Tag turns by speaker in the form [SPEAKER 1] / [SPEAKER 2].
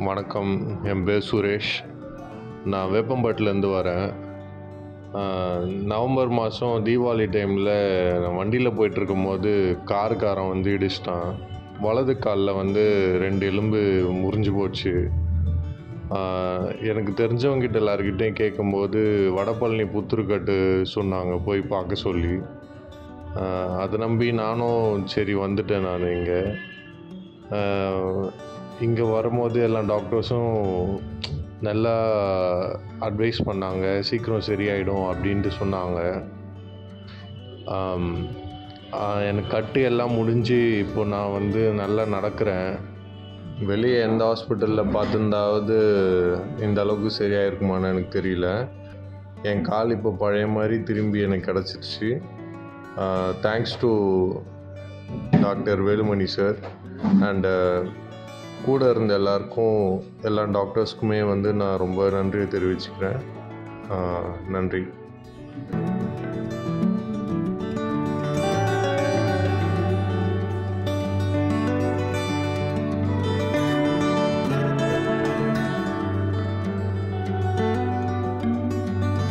[SPEAKER 1] வணக்கம் என் பேர் சுரேஷ் நான் வேப்பம்பட்டிலேருந்து வரேன் ஆஹ், நவம்பர் மாதம் தீபாவளி டைமில் நான் வண்டியில் போயிட்டுருக்கும் போது காருக்காரன் வந்து இடிச்சிட்டான் வலது காலில் வந்து ரெண்டு எலும்பு முறிஞ்சு போச்சு ஆஹ், எனக்கு தெரிஞ்சவங்ககிட்ட எல்லாருக்கிட்டையும் கேட்கும்போது வடபழனி புத்துருக்கட்டு சொன்னாங்க போய் பார்க்க சொல்லி ஆஹ், அதை நம்பி நானும் சரி வந்துட்டேன் நான் இங்கே இங்கே வரும்போது எல்லா டாக்டர்ஸும் நல்லா அட்வைஸ் பண்ணாங்க சீக்கிரம் சரியாயிடும் அப்படின்ட்டு சொன்னாங்க ஆம், ஆ, எனக்கு கட்டு எல்லாம் முடிஞ்சு இப்போ நான் வந்து நல்லா நடக்கிறேன் வெளியே எந்த ஹாஸ்பிட்டலில் பார்த்துருந்தாவது இந்த அளவுக்கு சரியாயிருக்குமான்னு எனக்கு தெரியல என் கால் இப்போ பழைய மாதிரி திரும்பி எனக்கு கிடச்சிருச்சு thanks to doctor Velumani sir and கூட இருந்த எல்லாருக்கும் எல்லா டாக்டர்ஸ்க்குமே வந்து நான் ரொம்ப நன்றியை தெரிவிச்சுக்கிறேன் ஆஹ் நன்றி